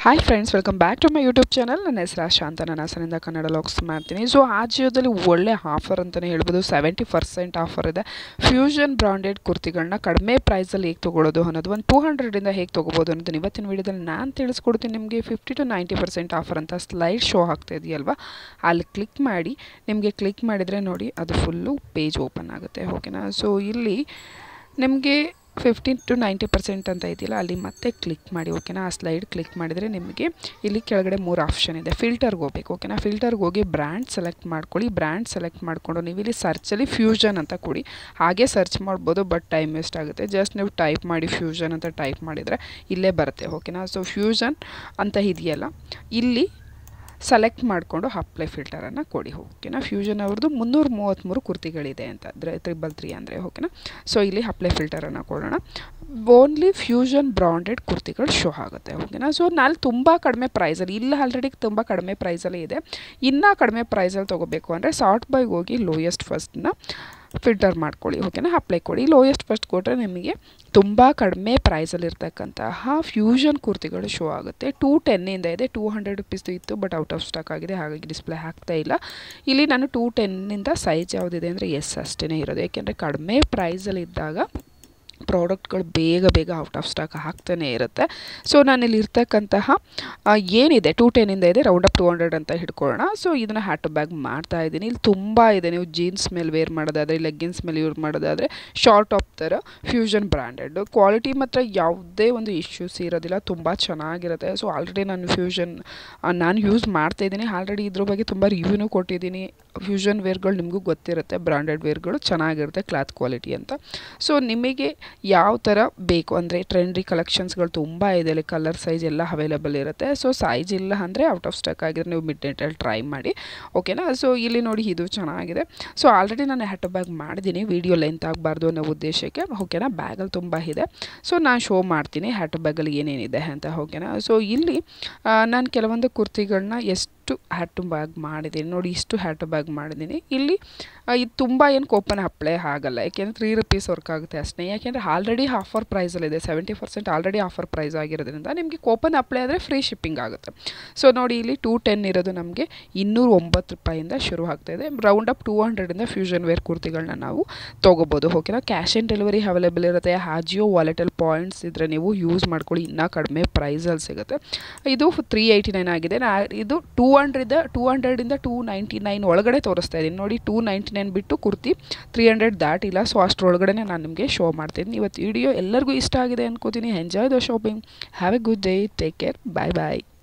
hi friends welcome back to my YouTube channel ನನ್ನ ಹೆಸರು ಆಶಾ ಅಂತ ನಾನು ಹೆಸರಿಂದ ಕನ್ನಡ ಲಾಗ್ಸ್ ಮಾಡ್ತೀನಿ ಸೊ ಆ ಜಿಯೋದಲ್ಲಿ ಒಳ್ಳೆ ಆಫರ್ ಅಂತಲೇ ಹೇಳ್ಬೋದು ಸೆವೆಂಟಿ ಪರ್ಸೆಂಟ್ ಆಫರ್ ಇದೆ ಫ್ಯೂಷನ್ ಬ್ರಾಂಡೆಡ್ ಕುರ್ತಿಗಳನ್ನ ಕಡಿಮೆ ಪ್ರೈಸಲ್ಲಿ ಹೇಗೆ ತೊಗೊಳ್ಳೋದು ಅನ್ನೋದು ಒಂದು ಟೂ ಹಂಡ್ರೆಡಿಂದ ಹೇಗೆ ತೊಗೋಬೋದು ಅನ್ನೋದನ್ನ ಇವತ್ತಿನ ವೀಡಿಯೋದಲ್ಲಿ ನಾನು ತಿಳಿಸ್ಕೊಡ್ತೀನಿ ನಿಮಗೆ fifty to ninety percent offer ಅಂತ ಸ್ಲೈಡ್ ಶೋ ಆಗ್ತಾ ಇದೆಯಲ್ವಾ ಅಲ್ಲಿ ಕ್ಲಿಕ್ ಮಾಡಿ ನಿಮಗೆ ಕ್ಲಿಕ್ ಮಾಡಿದರೆ ನೋಡಿ ಅದು ಫುಲ್ಲು ಪೇಜ್ ಓಪನ್ ಆಗುತ್ತೆ ಓಕೆನಾ ಸೊ ಇಲ್ಲಿ ನಿಮಗೆ ಫಿಫ್ಟೀನ್ ಟು ನೈಂಟಿ ಪರ್ಸೆಂಟ್ ಅಂತ ಇದೆಯಲ್ಲ ಅಲ್ಲಿ ಮತ್ತೆ ಕ್ಲಿಕ್ ಮಾಡಿ ಓಕೆನಾ ಆ ಸ್ಲೈಡ್ ಕ್ಲಿಕ್ ಮಾಡಿದರೆ ನಿಮಗೆ ಇಲ್ಲಿ ಕೆಳಗಡೆ ಮೂರು ಆಪ್ಷನ್ ಇದೆ ಫಿಲ್ಟರ್ಗೆ ಹೋಗ್ಬೇಕು ಓಕೆನಾ ಫಿಲ್ಟರ್ಗೆ ಹೋಗಿ ಬ್ರ್ಯಾಂಡ್ ಸೆಲೆಕ್ಟ್ ಮಾಡ್ಕೊಳ್ಳಿ ಬ್ರ್ಯಾಂಡ್ ಸೆಲೆಕ್ಟ್ ಮಾಡಿಕೊಂಡು ನೀವು ಇಲ್ಲಿ ಸರ್ಚಲ್ಲಿ ಫ್ಯೂಷನ್ ಅಂತ ಕೊಡಿ ಹಾಗೆ ಸರ್ಚ್ ಮಾಡ್ಬೋದು ಬಟ್ ಟೈಮ್ ವೇಸ್ಟ್ ಆಗುತ್ತೆ ಜಸ್ಟ್ ನೀವು ಟೈಪ್ ಮಾಡಿ ಫ್ಯೂಷನ್ ಅಂತ ಟೈಪ್ ಮಾಡಿದರೆ ಇಲ್ಲೇ ಬರುತ್ತೆ ಓಕೆನಾ ಸೊ ಫ್ಯೂಷನ್ ಅಂತ ಇದೆಯಲ್ಲ ಇಲ್ಲಿ ಸೆಲೆಕ್ಟ್ ಮಾಡಿಕೊಂಡು ಅಪ್ಲೈ ಫಿಲ್ಟರನ್ನು ಕೊಡಿ ಓಕೆನಾ ಫ್ಯೂಷನ್ ಅವ್ರದ್ದು ಮುನ್ನೂರ ಮೂವತ್ತ್ಮೂರು ಕುರ್ತಿಗಳಿದೆ ಅಂತ ಅಂದರೆ ತ್ರಿಬಲ್ ತ್ರೀ ಅಂದರೆ ಓಕೆನಾ ಸೊ ಇಲ್ಲಿ ಅಪ್ಲೈ ಫಿಲ್ಟರನ್ನು ಕೊಡೋಣ ಓನ್ಲಿ ಫ್ಯೂಷನ್ ಬ್ರಾಂಡೆಡ್ ಕುರ್ತಿಗಳು ಶೋ ಆಗುತ್ತೆ ಓಕೆನಾ ಸೊ ನಾನು ತುಂಬ ಕಡಿಮೆ ಪ್ರೈಸಲ್ಲಿ ಇಲ್ಲ ಆಲ್ರೆಡಿ ತುಂಬ ಕಡಿಮೆ ಪ್ರೈಸಲ್ಲಿ ಇದೆ ಇನ್ನೂ ಕಡಿಮೆ ಪ್ರೈಸಲ್ಲಿ ತೊಗೋಬೇಕು ಅಂದರೆ ಸಾರ್ಟ್ ಬೈಗೆ ಹೋಗಿ ಲೋಯೆಸ್ಟ್ ಫಸ್ಟ್ನ ಫಿಲ್ಟರ್ ಮಾಡ್ಕೊಳ್ಳಿ ಓಕೆನಾ ಅಪ್ಲೈ ಕೊಡಿ ಲೋಯೆಸ್ಟ್ ಫಸ್ಟ್ ಕೊಟ್ಟರೆ ನಿಮಗೆ ತುಂಬ ಕಡಿಮೆ ಪ್ರೈಸಲ್ಲಿರ್ತಕ್ಕಂತಹ ಫ್ಯೂಷನ್ ಕುರ್ತಿಗಳು ಶೋ ಆಗುತ್ತೆ ಟೂ ಟೆನ್ನಿಂದ ಇದೆ ಟೂ ಹಂಡ್ರೆಡ್ ರುಪೀಸ್ದು ಇತ್ತು ಬಟ್ ಔಟ್ ಆಫ್ ಸ್ಟಾಕ್ ಆಗಿದೆ ಹಾಗಾಗಿ ಡಿಸ್ಪ್ಲೇ ಆಗ್ತಾ ಇಲ್ಲ ಇಲ್ಲಿ ನಾನು ಟೂ ಟೆನ್ನಿಂದ ಸೈಜ್ ಯಾವುದಿದೆ ಅಂದರೆ ಎಸ್ ಅಷ್ಟೇ ಇರೋದು ಯಾಕೆಂದರೆ ಕಡಿಮೆ ಪ್ರೈಸಲ್ಲಿ ಇದ್ದಾಗ ಪ್ರಾಡಕ್ಟ್ಗಳು ಬೇಗ ಬೇಗ ಔಟ್ ಆಫ್ ಸ್ಟಾಕ್ ಆಗ್ತಾನೆ ಇರುತ್ತೆ ಸೊ ನಾನಿಲ್ಲಿ ಇರ್ತಕ್ಕಂತಹ ಏನಿದೆ ಟೂ ಟೆನ್ನಿಂದ ಇದೆ ರೌಂಡ್ ಅಪ್ ಟು ಹಂಡ್ರೆಡ್ ಅಂತ ಹಿಡ್ಕೊಳ್ಳೋಣ ಸೊ ಇದನ್ನು ಹ್ಯಾಟ್ ಬ್ಯಾಗ್ ಮಾಡ್ತಾ ಇದ್ದೀನಿ ಇಲ್ಲಿ ತುಂಬ ಇದೆ ನೀವು ಜೀನ್ಸ್ ಮೇಲೆ ವೇರ್ ಮಾಡೋದಾದರೆ ಲೆಗ್ಗಿನ್ಸ್ ಮೇಲೆ ಯೂಸ್ ಮಾಡೋದಾದರೆ ಶಾರ್ಟ್ ಟಾಪ್ ಥರ ಫ್ಯೂಷನ್ ಬ್ರ್ಯಾಂಡೆಡ್ ಕ್ವಾಲಿಟಿ ಮಾತ್ರ ಯಾವುದೇ ಒಂದು ಇಶ್ಯೂಸ್ ಇರೋದಿಲ್ಲ ತುಂಬ ಚೆನ್ನಾಗಿರುತ್ತೆ ಸೊ ಆಲ್ರೆಡಿ ನಾನು ಫ್ಯೂಷನ್ ನಾನು ಯೂಸ್ ಮಾಡ್ತಾಯಿದ್ದೀನಿ ಆಲ್ರೆಡಿ ಇದ್ರ ಬಗ್ಗೆ ತುಂಬ ರಿವ್ಯೂನೂ ಕೊಟ್ಟಿದ್ದೀನಿ ಫ್ಯೂಷನ್ ವೇರ್ಗಳು ನಿಮಗೂ ಗೊತ್ತಿರುತ್ತೆ ಬ್ರಾಂಡೆಡ್ ವೇರ್ಗಳು ಚೆನ್ನಾಗಿರುತ್ತೆ ಕ್ಲಾತ್ ಕ್ವಾಲಿಟಿ ಅಂತ ಸೊ ನಿಮಗೆ ಯಾವ ಥರ ಬೇಕು ಅಂದರೆ ಟ್ರೆಂಡಿ ಕಲೆಕ್ಷನ್ಸ್ಗಳು ತುಂಬ ಇದೆ ಅಲ್ಲಿ ಕಲರ್ ಸೈಜ್ ಎಲ್ಲ ಅವೈಲೇಬಲ್ ಇರುತ್ತೆ ಸೊ ಸೈಜ್ ಇಲ್ಲ ಅಂದರೆ ಔಟ್ ಆಫ್ ಸ್ಟಾಕ್ ಆಗಿದ್ರೆ ನೀವು ಮಿಡ್ ನೈಟಲ್ಲಿ ಟ್ರೈ ಮಾಡಿ ಓಕೆನಾ ಸೊ ಇಲ್ಲಿ ನೋಡಿ ಇದು ಚೆನ್ನಾಗಿದೆ ಸೊ ಆಲ್ರೆಡಿ ನಾನು ಹ್ಯಾಟ್ ಬ್ಯಾಗ್ ಮಾಡಿದ್ದೀನಿ ವೀಡಿಯೋ ಲೆಂತ್ ಆಗಬಾರ್ದು ಅನ್ನೋ ಉದ್ದೇಶಕ್ಕೆ ಓಕೆನಾ ಬ್ಯಾಗಲ್ಲಿ ತುಂಬ ಇದೆ ಸೊ ನಾನು ಶೋ ಮಾಡ್ತೀನಿ ಹ್ಯಾಟ್ ಬ್ಯಾಗಲ್ಲಿ ಏನೇನಿದೆ ಅಂತ ಓಕೆನಾ ಸೊ ಇಲ್ಲಿ ನಾನು ಕೆಲವೊಂದು ಕುರ್ತಿಗಳನ್ನ ಎಷ್ಟು ಹ್ಯಾಟ್ ಬ್ಯಾಗ್ ಮಾಡಿದ್ದೀನಿ ನೋಡಿ ಇಷ್ಟು ಹ್ಯಾಟ್ ಬ್ಯಾಗ್ ಮಾಡಿದ್ದೀನಿ ಇಲ್ಲಿ ಇದು ತುಂಬ ಏನು ಕೋಪನ್ ಅಪ್ಲೈ ಆಗಲ್ಲ ಯಾಕೆಂದರೆ ತ್ರೀ ರುಪೀಸ್ ವರ್ಕ್ ಆಗುತ್ತೆ ಅಷ್ಟೇ ಯಾಕೆಂದರೆ ಆಲ್ರೆಡಿ ಆಫರ್ ಪ್ರೈಸಲ್ಲಿದೆ seventy percent already offer price ಆಗಿರೋದ್ರಿಂದ ನಿಮಗೆ ಕೋಪನ್ ಅಪ್ಲೈ ಆದರೆ ಫ್ರೀ ಶಿಪ್ಪಿಂಗ್ ಆಗುತ್ತೆ ಸೊ ನೋಡಿ ಇಲ್ಲಿ ಟೂ ಟೆನ್ ಇರೋದು ನಮಗೆ ಇನ್ನೂರ ಒಂಬತ್ತು ರೂಪಾಯಿಂದ ಶುರು ಆಗ್ತಾಯಿದೆ ರೌಂಡ್ ಅಪ್ ಟೂ ಹಂಡ್ರೆಡಿಂದ ಫ್ಯೂಷನ್ ವೇರ್ ಕುರ್ತಿಗಳನ್ನ ನಾವು ತೊಗೋಬೋದು ಓಕೆನಾ ಕ್ಯಾಶ್ ಆನ್ ಡೆಲಿವರಿ ಅವೈಲೇಬಲ್ ಇರುತ್ತೆ ಹಾಜಿಯೋ ವಾಲೆಟಲ್ಲಿ ಪಾಯಿಂಟ್ಸ್ ಇದ್ದರೆ ನೀವು ಯೂಸ್ ಮಾಡ್ಕೊಳ್ಳಿ ಇನ್ನೂ ಕಡಿಮೆ ಪ್ರೈಸಲ್ಲಿ ಸಿಗುತ್ತೆ ಇದು ತ್ರೀ ಏಯ್ಟಿ ನೈನ್ ಆಗಿದೆ ನಾ ಇದು ಟೂ ಹಂಡ್ರೆಡ್ ಟೂ ಹಂಡ್ರೆಡಿಂದ ಟೂ ನೈಂಟಿ ನೈನ್ ಒಳಗಡೆ ತೋರಿಸ್ತಾ ಇದ್ದೀನಿ ನೋಡಿ ಟೂ ನೈಂಟಿ ನೈನ್ ಬಿಟ್ಟು ಕುರ್ತಿ ತ್ರೀ ಹಂಡ್ರೆಡ್ ದಾಟಿಲ್ಲ ಸೊ ಅಷ್ಟರೊಳಗಡೆ ನಾನು ನಿಮಗೆ ಶೋ ಮಾಡ್ತೀನಿ ಇವತ್ತು ವಿಡಿಯೋ ಎಲ್ಲರಿಗೂ ಇಷ್ಟ ಆಗಿದೆ ಅನ್ಕೋತೀನಿ enjoy the shopping have a good day take care bye bye